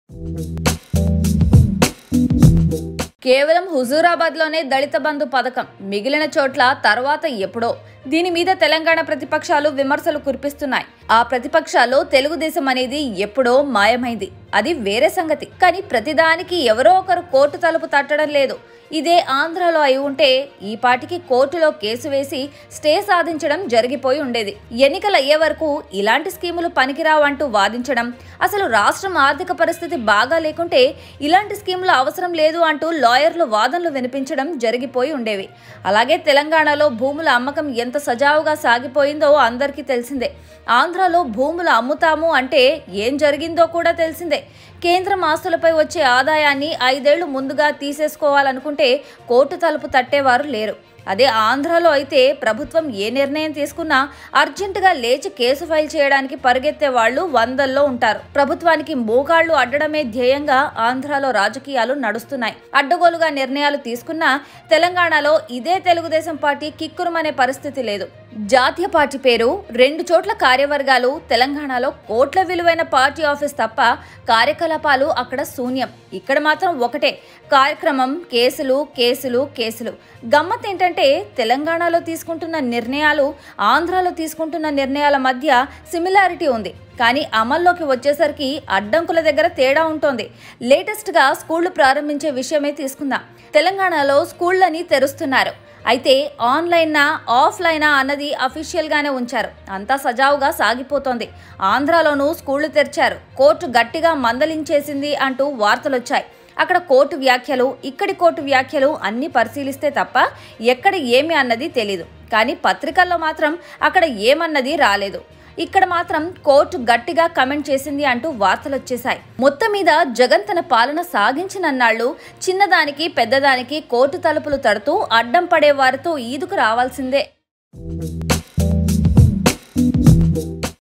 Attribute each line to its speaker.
Speaker 1: కేవలం హుజూరాబాద్లోనే దళిత బంధు పథకం మిగిలిన చోట్ల తర్వాత ఎప్పుడో దీని మీద తెలంగాణ ప్రతిపక్షాలు విమర్శలు కురిపిస్తున్నాయి ఆ ప్రతిపక్షాలు తెలుగుదేశం అనేది ఎప్పుడో మాయమైంది అది వేరే సంగతి కానీ ప్రతిదానికి ఎవరో ఒకరు కోర్టు తలుపు తట్టడం లేదు ఇదే ఆంధ్రాలో అయి ఉంటే ఈ పాటికి కోర్టులో కేసు వేసి స్టే సాధించడం జరిగిపోయి ఉండేది ఎన్నికలు అయ్యే వరకు ఇలాంటి స్కీములు పనికిరావంటూ వాదించడం అసలు రాష్ట్రం ఆర్థిక పరిస్థితి బాగా లేకుంటే ఇలాంటి స్కీములు అవసరం లేదు అంటూ లాయర్లు వాదనలు వినిపించడం జరిగిపోయి ఉండేవి అలాగే తెలంగాణలో భూముల అమ్మకం ఎంత సజావుగా సాగిపోయిందో అందరికీ తెలిసిందే ఆంధ్రాలో భూములు అమ్ముతాము అంటే ఏం జరిగిందో కూడా తెలిసిందే కేంద్రం ఆస్తులపై వచ్చే ఆదాయాన్ని ఐదేళ్లు ముందుగా తీసేసుకోవాలనుకుంటే కోర్టు తలుపు తట్టేవారు లేరు అదే ఆంధ్రాలో అయితే ప్రభుత్వం ఏ నిర్ణయం తీసుకున్నా అర్జెంటుగా లేచి కేసు ఫైల్ చేయడానికి పరిగెత్తే వాళ్ళు వందల్లో ఉంటారు ప్రభుత్వానికి మోకాళ్లు అడ్డడమే ధ్యేయంగా ఆంధ్రాలో రాజకీయాలు నడుస్తున్నాయి అడ్డగోలుగా నిర్ణయాలు తీసుకున్నా తెలంగాణలో ఇదే తెలుగుదేశం పార్టీ కిక్కురుమనే పరిస్థితి లేదు జాతీయ పార్టీ పేరు రెండు చోట్ల కార్యవర్గాలు తెలంగాణలో కోట్ల విలువైన పార్టీ ఆఫీస్ తప్ప కార్యకలాపాలు అక్కడ శూన్యం ఇక్కడ మాత్రం ఒకటే కార్యక్రమం కేసులు కేసులు కేసులు గమ్మత్ ఏంటంటే తెలంగాణలో తీసుకుంటున్న నిర్ణయాలు ఆంధ్రాలో తీసుకుంటున్న నిర్ణయాల మధ్య సిమిలారిటీ ఉంది కానీ అమల్లోకి వచ్చేసరికి అడ్డంకుల దగ్గర తేడా ఉంటుంది లేటెస్ట్గా స్కూళ్లు ప్రారంభించే విషయమే తీసుకుందాం తెలంగాణలో స్కూళ్ళని తెరుస్తున్నారు అయితే ఆన్లైనా ఆఫ్లైనా అన్నది అఫీషియల్గానే ఉంచారు అంతా సజావుగా సాగిపోతోంది ఆంధ్రాలోనూ స్కూళ్లు తెరిచారు కోర్టు గట్టిగా మందలించేసింది అంటూ వార్తలొచ్చాయి అక్కడ కోర్టు వ్యాఖ్యలు ఇక్కడి కోర్టు వ్యాఖ్యలు అన్ని పరిశీలిస్తే తప్ప ఎక్కడ ఏమి అన్నది తెలీదు కానీ పత్రికల్లో మాత్రం అక్కడ ఏమన్నది రాలేదు ఇక్కడ మాత్రం కోర్టు గట్టిగా కమెంట్ చేసింది అంటూ వార్తలు వచ్చేశాయి మొత్తం మీద జగన్ తన పాలన సాగించినన్నాళ్ళు చిన్నదానికి పెద్దదానికి కోర్టు తలుపులు తడుతూ అడ్డం పడే వారితో ఈదుకు రావాల్సిందే